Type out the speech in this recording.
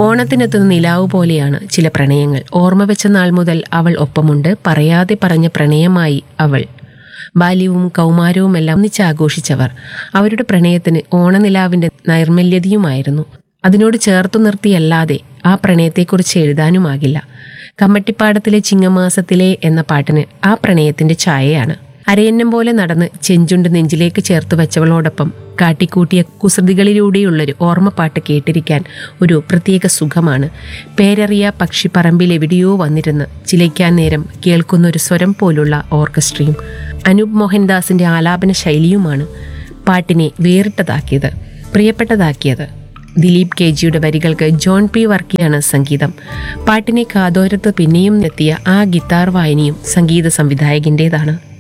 ഓണത്തിനെത്തുന്ന നിലാവ് പോലെയാണ് ചില പ്രണയങ്ങൾ ഓർമ്മ വെച്ച നാൾ മുതൽ അവൾ ഒപ്പമുണ്ട് പറയാതെ പറഞ്ഞ പ്രണയമായി അവൾ ബാല്യവും കൗമാരവുമെല്ലാം ഒന്നിച്ച് ആഘോഷിച്ചവർ അവരുടെ പ്രണയത്തിന് ഓണനിലാവിന്റെ നൈർമല്യതയുമായിരുന്നു അതിനോട് ചേർത്തു നിർത്തിയല്ലാതെ ആ പ്രണയത്തെക്കുറിച്ച് എഴുതാനുമാകില്ല കമ്മട്ടിപ്പാടത്തിലെ ചിങ്ങമാസത്തിലെ എന്ന പാട്ടിന് ആ പ്രണയത്തിന്റെ ഛായയാണ് അരയന്നം പോലെ നടന്ന് ചെഞ്ചുണ്ട് നെഞ്ചിലേക്ക് ചേർത്ത് വെച്ചവളോടൊപ്പം കാട്ടിക്കൂട്ടിയ കുസൃതികളിലൂടെയുള്ളൊരു ഓർമ്മപ്പാട്ട് കേട്ടിരിക്കാൻ ഒരു പ്രത്യേക സുഖമാണ് പേരറിയ പക്ഷിപ്പറമ്പിൽ എവിടെയോ വന്നിരുന്ന് ചിലയ്ക്കാൻ നേരം കേൾക്കുന്ന ഒരു സ്വരം പോലുള്ള ഓർക്കസ്ട്രയും അനൂപ് മോഹൻദാസിന്റെ ആലാപന ശൈലിയുമാണ് പാട്ടിനെ വേറിട്ടതാക്കിയത് പ്രിയപ്പെട്ടതാക്കിയത് ദിലീപ് കെ ജിയുടെ വരികൾക്ക് ജോൺ പി വർക്കിയാണ് സംഗീതം പാട്ടിനെ കാതോരത്ത് പിന്നെയും എത്തിയ ആ ഗിത്താർ വായനയും സംഗീത സംവിധായകൻ്റേതാണ്